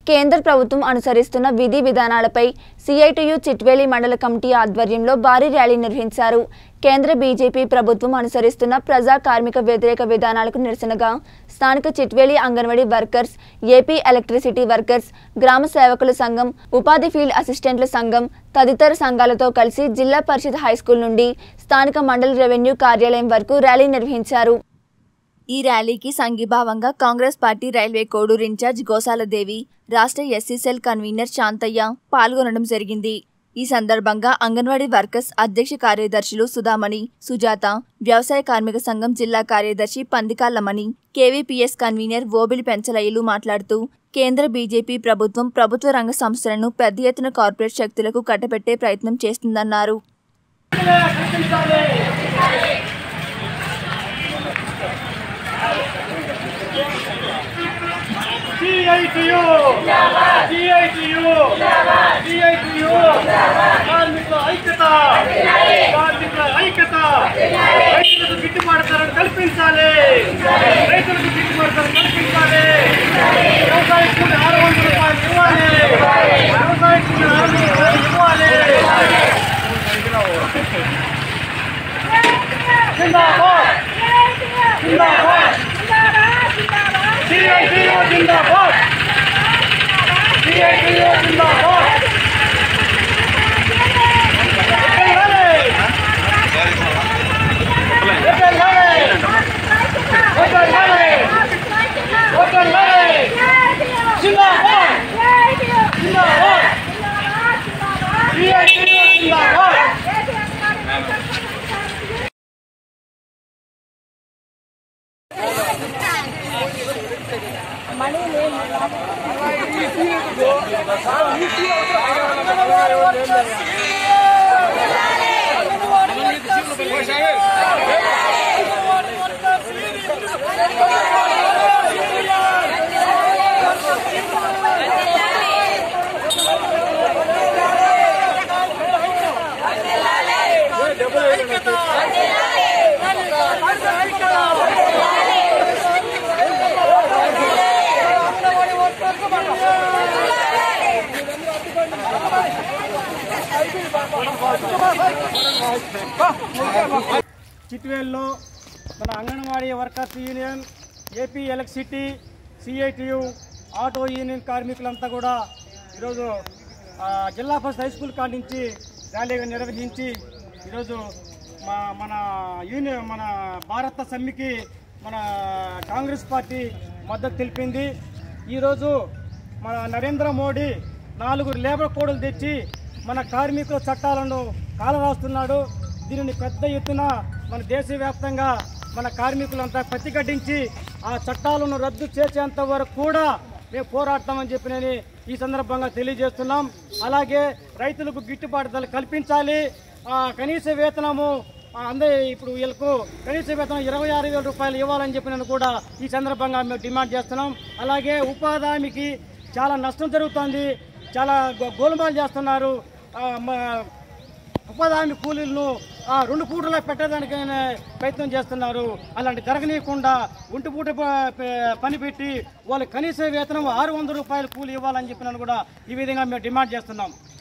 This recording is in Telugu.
కేంద్ర ప్రభుత్వం అనుసరిస్తున్న విధి విధానాలపై సిఐటియు చిట్వేలి మండల కమిటీ ఆధ్వర్యంలో భారీ ర్యాలీ నిర్వహించారు కేంద్ర బీజేపీ ప్రభుత్వం అనుసరిస్తున్న ప్రజా కార్మిక వ్యతిరేక విధానాలకు నిరసనగా స్థానిక Chitveli anganwadi workers AP electricity workers గ్రామ సేవకుల సంఘం ఉపాధి ఫీల్డ్ అసిస్టెంట్ల సంఘం తదితర సంఘాలతో కలిసి జిల్లా పరిషత్ హైస్కూల్ నుండి స్థానిక మండల రెవెన్యూ కార్యాలయం వరకు ర్యాలీ నిర్వహించారు ఈ ర్యాలీకి సంఘీభావంగా Congress party railway Koduru incharge Gosaladevi రాష్ట్ర ఎస్సీ సెల్ కన్వీనర్ శాంతయ్య పాల్గొనడం జరిగింది ఈ సందర్భంగా అంగన్వాడీ వర్కర్స్ అధ్యక్ష కార్యదర్శులు సుధామణి సుజాత వ్యవసాయ కార్మిక సంఘం జిల్లా కార్యదర్శి పందికాళ్లమణి కేవీపీఎస్ కన్వీనర్ ఓబిలి పెంచలయ్యలు మాట్లాడుతూ కేంద్ర బీజేపీ ప్రభుత్వం ప్రభుత్వ రంగ సంస్థలను పెద్ద ఎత్తున కార్పొరేట్ శక్తులకు కట్టబెట్టే ప్రయత్నం చేస్తుందన్నారు సిఐటియు సిఐటియు సిఐటియు కార్మికుల ఐక్యత కార్మికుల ఐక్యత రైతులకు గిట్టుబాటు ధరను కల్పించాలి రైతులకు గిట్టుబాటు ధర కల్పించాలి వ్యవసాయ కూలి ఆరు వందల రూపాయలు ఇవ్వాలి వ్యవసాయ కూలి ఆరు వందల రూపాయలు ఇవ్వాలి జిందాబాద్ జిందాబాద్ సిఐటియు జిందాబాద్ సిఐటియు జిందాబాద్ చిట్వేల్లో మన anganwadi workers union AP electricity CITU auto union కార్మికులంతా కూడా ఈరోజు ఆ, జిల్లా పరిషత్ హై స్కూల్ కాడి నుంచి ర్యాలీగా నిర్వహించి ఈరోజు మా మన యూనియన్ మన భారత సమ్మికి మన కాంగ్రెస్ పార్టీ మద్దతు తెలిపింది ఈరోజు మన నరేంద్ర మోడీ నాలుగు లేబర్ కోడ్లు తెచ్చి మన కార్మికుల చట్టాలను కాలరాస్తున్నాడు దీనిని పెద్ద ఎత్తున మన దేశవ్యాప్తంగా మన కార్మికులంతా ప్రతిఘటించి ఆ చట్టాలను రద్దు చేసేంత వరకు కూడా మేము పోరాడతామని చెప్పి నేను ఈ సందర్భంగా తెలియజేస్తున్నాం అలాగే రైతులకు గిట్టుబాటు ధరలు కల్పించాలి ఆ కనీస వేతనము ఆ, అందే ఇప్పుడు వీళ్ళకు కనీస వేతనం ఇరవై ఆరు వేల రూపాయలు ఇవ్వాలని చెప్పి నేను కూడా ఈ సందర్భంగా మేము డిమాండ్ చేస్తున్నాం అలాగే ఉపాధి హామీకి చాలా నష్టం జరుగుతుంది చాలా గో- గోలుమాలు చేస్తున్నారు ఆ, మ- ఉపాధి హామీ కూలీలను ఆ, రెండు పూటలా పెట్టడానికి ప్రయత్నం చేస్తున్నారు అలాంటి జరగనీయకుండా ఒంటి పూట ప- ప- పని పెట్టి వాళ్ళకి కనీస వేతనం ఆరు వందల రూపాయలు కూలి ఇవ్వాలని చెప్పి నన్ను కూడా ఈ విధంగా మేము డిమాండ్ చేస్తున్నాం